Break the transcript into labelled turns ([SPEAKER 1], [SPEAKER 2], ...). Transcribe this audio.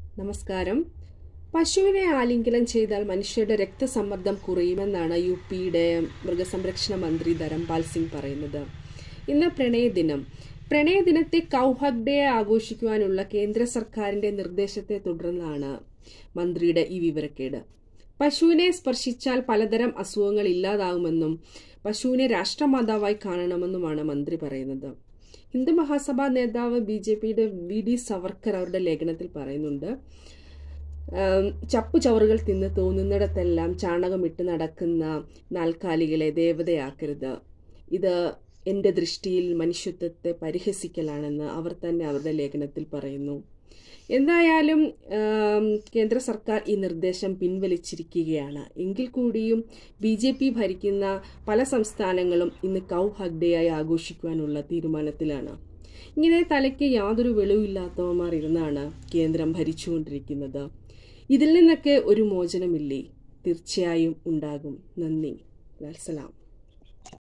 [SPEAKER 1] നമസ്കാരം പശുവിനെ ആലിംഗനം ചെയ്താൽ മനുഷ്യരുടെ രക്തസമ്മർദ്ദം കുറയുമെന്നാണ് യു പിയുടെ മൃഗസംരക്ഷണ മന്ത്രി ധരംപാൽ സിംഗ് പറയുന്നത് ഇന്ന് പ്രണയദിനം പ്രണയദിനത്തെ കൗഹഗ് ഡേ ആഘോഷിക്കുവാനുള്ള കേന്ദ്ര സർക്കാരിന്റെ നിർദ്ദേശത്തെ തുടർന്നാണ് മന്ത്രിയുടെ ഈ വിവരക്കേട് പശുവിനെ സ്പർശിച്ചാൽ പലതരം അസുഖങ്ങൾ ഇല്ലാതാകുമെന്നും പശുവിനെ രാഷ്ട്രമാതാവായി കാണണമെന്നുമാണ് മന്ത്രി പറയുന്നത് ഹിന്ദു മഹാസഭാ നേതാവ് ബി ജെ പിയുടെ വി ഡി സവർക്കർ അവരുടെ ലേഖനത്തിൽ പറയുന്നുണ്ട് ആം, ചപ്പു ചവറുകൾ തിന്ന് തോന്നുന്നിടത്തെല്ലാം ചാണകമിട്ട് നടക്കുന്ന നാൽക്കാലികളെ ദേവതയാക്കരുത് ഇത് എൻ്റെ ദൃഷ്ടിയിൽ മനുഷ്യത്വത്തെ പരിഹസിക്കലാണെന്ന് അവർ തന്നെ അവരുടെ ലേഖനത്തിൽ പറയുന്നു എന്തായാലും ആം, കേന്ദ്ര സർക്കാർ ഈ നിർദ്ദേശം പിൻവലിച്ചിരിക്കുകയാണ് എങ്കിൽ കൂടിയും ബി ജെ പി ഭരിക്കുന്ന പല സംസ്ഥാനങ്ങളും ഇന്ന് കൗ ഹഗ് ഡേ ആയി ആഘോഷിക്കുവാനുള്ള തീരുമാനത്തിലാണ് ഇങ്ങനെ തലയ്ക്ക് യാതൊരു വെളിവില്ലാത്തവന്മാർ ഇരുന്നാണ് കേന്ദ്രം ഭരിച്ചുകൊണ്ടിരിക്കുന്നത് ഇതിൽ നിന്നൊക്കെ ഒരു മോചനമില്ലേ തീർച്ചയായും ഉണ്ടാകും നന്ദി ലാൽസലാം